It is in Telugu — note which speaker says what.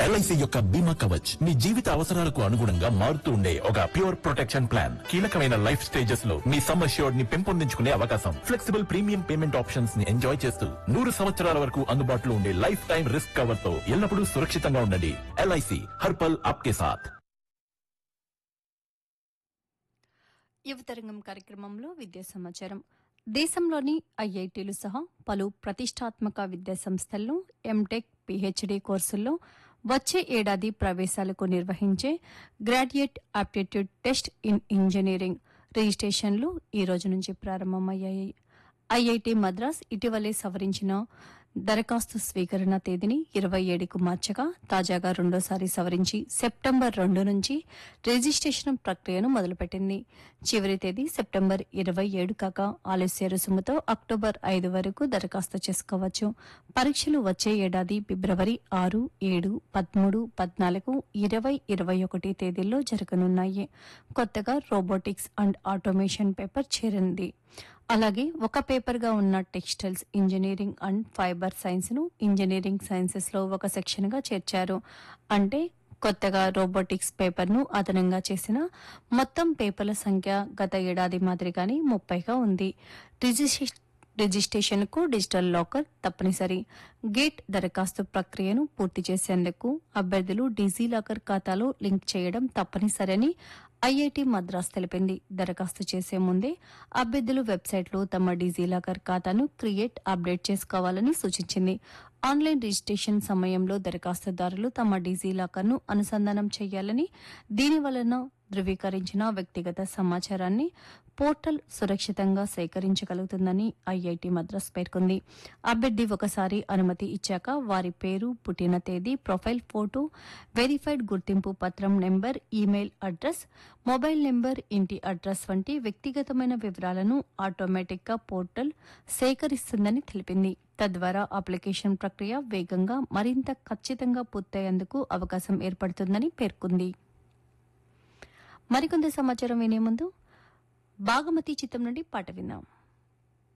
Speaker 1: ఎల్ఐసి యొక్క బీమా కవచ్ మీ జీవిత అవసరాలకు అనుగుణంగా మారుతూ ఉండే ఒక ప్యూర్ ప్రొటెక్షన్ ప్లాన్ కీలకమైన లైఫ్ స్టేజెస్ లో మీ సమ్ అష్యూర్డ్ ని పెంపొందించుకునే అవకాశం ఫ్లెక్సిబుల్ ప్రీమియం పేమెంట్ ఆప్షన్స్ ని ఎంజాయ్ చేస్తూ నూరు సంవత్సరాల వరకు అందుబాటులో ఉండే లైఫ్ టైం రిస్క్ కవర్ తో ఎల్లప్పుడూ సురక్షితంగా ఉండండి ఎల్ఐసి హర్పల్ ఆప్కే సాథ్
Speaker 2: యువతరంగం కార్యక్రమంలో విద్యా సమాచారం దేశంలోని ఐఐటీలు సహా పలు ప్రతిష్టాత్మక విద్యా సంస్థల్లో ఎంటెక్ పిహెచ్డి కోర్సుల్లో వచ్చే ఏడాది ప్రవేశాలకు నిర్వహించే graduate aptitude test in engineering రిజిస్ట్రేషన్లు ఈ రోజు నుంచి ప్రారంభమయ్యాయి ఐఐటి మద్రాస్ ఇటీవలే సవరించిన దరఖాస్తు స్వీకరణ తేదీని ఇరవై ఏడుకు మార్చగా తాజాగా రెండోసారి సవరించి సెప్టెంబర్ రెండు నుంచి రిజిస్ట్రేషన్ ప్రక్రియను మొదలుపెట్టింది చివరి తేదీ సెప్టెంబర్ ఇరవై ఏడు కాగా ఆలస్య రుసుముతో అక్టోబర్ ఐదు వరకు దరఖాస్తు చేసుకోవచ్చు పరీక్షలు వచ్చే ఏడాది ఫిబ్రవరి ఆరు ఏడు పదమూడు పద్నాలుగు ఇరవై ఇరవై ఒకటి తేదీల్లో జరగనున్నాయి కొత్తగా రోబోటిక్స్ అండ్ ఆటోమేషన్ పేపర్ చేరింది అలాగే ఒక పేపర్గా ఉన్న textiles engineering and fibre science ను ఇంజనీరింగ్ సైన్సెస్ లో ఒక సెక్షన్ గా చేర్చారు అంటే కొత్తగా రోబోటిక్స్ పేపర్ ను అదనంగా చేసిన మొత్తం పేపర్ల సంఖ్య గత ఏడాది మాదిరిగానే ముప్పైగా ఉంది రిజిస్ట్రేషన్ రిజిస్ట్రేషన్ కు డిజిటల్ లాకర్ తప్పనిసరి గేట్ దరఖాస్తు ప్రక్రియను పూర్తి చేసేందుకు అభ్యర్థులు డిజీ లాకర్ ఖాతాలో లింక్ చేయడం తప్పనిసరని ఐఐటి మద్రాస్ తెలిపింది దరఖాస్తు చేసే ముందే అభ్యర్థులు వెబ్సైట్లో తమ డిజీలాకర్ ఖాతాను క్రియేట్ అప్డేట్ చేసుకోవాలని సూచించింది ఆన్లైన్ రిజిస్ట్రేషన్ సమయంలో దరఖాస్తుదారులు తమ డిజీలాకర్ను అనుసంధానం చేయాలని దీని వలన ధృవీకరించిన వ్యక్తిగత సమాచారాన్ని పోర్టల్ సురక్షితంగా సేకరించగలుగుతుందని ఐఐటి మద్రాస్ పేర్కొంది అభ్యర్థి ఒకసారి అనుమతి ఇచ్చాక వారి పేరు పుట్టిన తేదీ ప్రొఫైల్ ఫోటో వెరిఫైడ్ గుర్తింపు పత్రం number email address mobile number ఇంటి అడ్రస్ వంటి వ్యక్తిగతమైన వివరాలను ఆటోమేటిక్గా పోర్టల్ సేకరిస్తుందని తెలిపింది తద్వారా అప్లికేషన్ ప్రక్రియ వేగంగా మరింత ఖచ్చితంగా పూర్తయ్యేందుకు అవకాశం ఏర్పడుతుందని పేర్కొంది మరికొంత సమాచారం వినే ముందు బాగమతి చిత్రం నుండి పాట విందాం